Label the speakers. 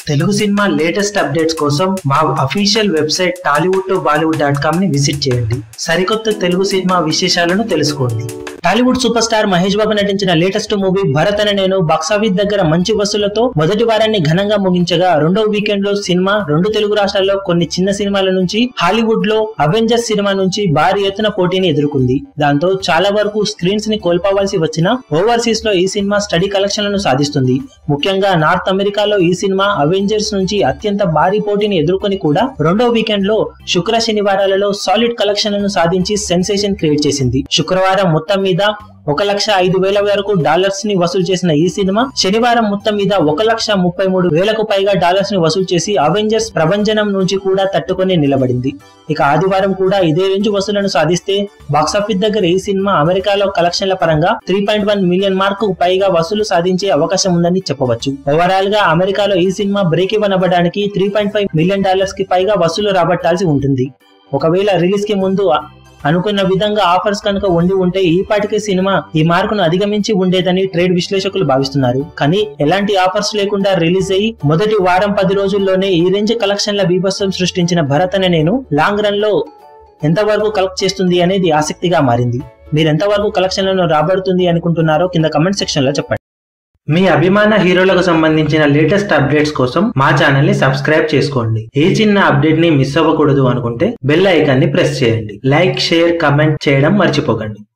Speaker 1: Telugu cinema latest updates కోసం మా official website Tollywood to Bollywood dot com ని విజిట్ చేయండి సరికొత్త తెలుగు సినిమా విశేషాలను తెలుసుకోండి టాలీవుడ్ సూపర్ స్టార్ మహేష్ బాబు నటించిన లేటెస్ట్ మూవీ భరత్ అనే నేను బాక్సాఫీస్ దగ్గర మంచి వసూలతో మొదటి వారాన్ని ఘనంగా ముగించగా రెండో వీకెండ్ లో సినిమా రెండు తెలుగు రాష్ట్రాల్లో కొన్ని చిన్న సినిమాల నుంచి హాలీవుడ్ లో అవెంజర్స్ సినిమా నుంచి భారీ ఎత్తున పోటీని ఎదుర్కొంది దాంతో చాలా వరకు స్క్రీన్స్ ని కోల్పోవాల్సి వచ్చినా ఓవర్సీస్ లో ఈ సినిమా స్టడీ కలెక్షన్లను సాధిస్తుంది ముఖ్యంగా నార్త్ అమెరికాలో ఈ సినిమా అవెంజర్స్ నుంచి అత్యంత భారీ పోటీని ఎదుర్కొని కూడా రెండో వీకెండ్ లో శుక్ర శనివారాలలో సాలిడ్ కలెక్షన్లను సాధించి సెన్సేషన్ క్రియేట్ చేసింది శుక్రవారం మొత్తం మీద ఒక లక్ష ఐదు వేల వరకు డాలర్స్ ని వసూలు చేసిన ఈ సినిమా శనివారం మొత్తం మీద ఒక లక్ష ముప్పై మూడు వేలకు పైగా డాలర్స్ ని వసూలు చేసి అవెంజర్స్ ప్రభంజనం నుంచి కూడా తట్టుకొని నిలబడింది ఇక ఆదివారం కూడా ఇదే రేంజ్ వసూలను సాధిస్తే బాక్సాఫీస్ దగ్గర ఈ సినిమా అమెరికాలో కలెక్షన్ల పరంగా three point one million mark పైగా వసూలు సాధించే అవకాశం ఉందని చెప్పవచ్చు ఓవరాల్ గా అమెరికాలో ఈ సినిమా బ్రేక్ ఇవ్వన్ అవ్వడానికి three point five million dollars కి పైగా వసూలు రాబట్టాల్సి ఉంటుంది ఒకవేళ రిలీజ్ కి ముందు అనుకున్న విధంగా ఆఫర్స్ కనుక ఉండి ఉంటే ఈ పాటికి సినిమా ఈ మార్కును అధిగమించి ఉండేదని ట్రేడ్ విశ్లేషకులు భావిస్తున్నారు కానీ ఎలాంటి ఆఫర్స్ లేకుండా రిలీజ్ అయ్యి మొదటి వారం పది రోజుల్లోనే ఈ రేంజ్ కలెక్షన్ల బీభత్సం సృష్టించిన భరత్ అనే నేను లాంగ్ రన్ లో ఎంతవరకు కలెక్ట్ చేస్తుంది అనేది ఆసక్తిగా మారింది మీరు ఎంతవరకు కలెక్షన్లను రాబడుతుంది అనుకుంటున్నారో కింద కమెంట్ సెక్షన్ లో చెప్పండి మీ అభిమాన హీరోలకు సంబంధించిన లేటెస్ట్ అప్డేట్స్ కోసం మా ఛానల్ ని సబ్స్క్రైబ్ చేసుకోండి ఏ చిన్న అప్డేట్ ని మిస్ అవ్వకూడదు అనుకుంటే బెల్ ఐకాన్ ని ప్రెస్ చేయండి లైక్ షేర్ కమెంట్ చేయడం మర్చిపోకండి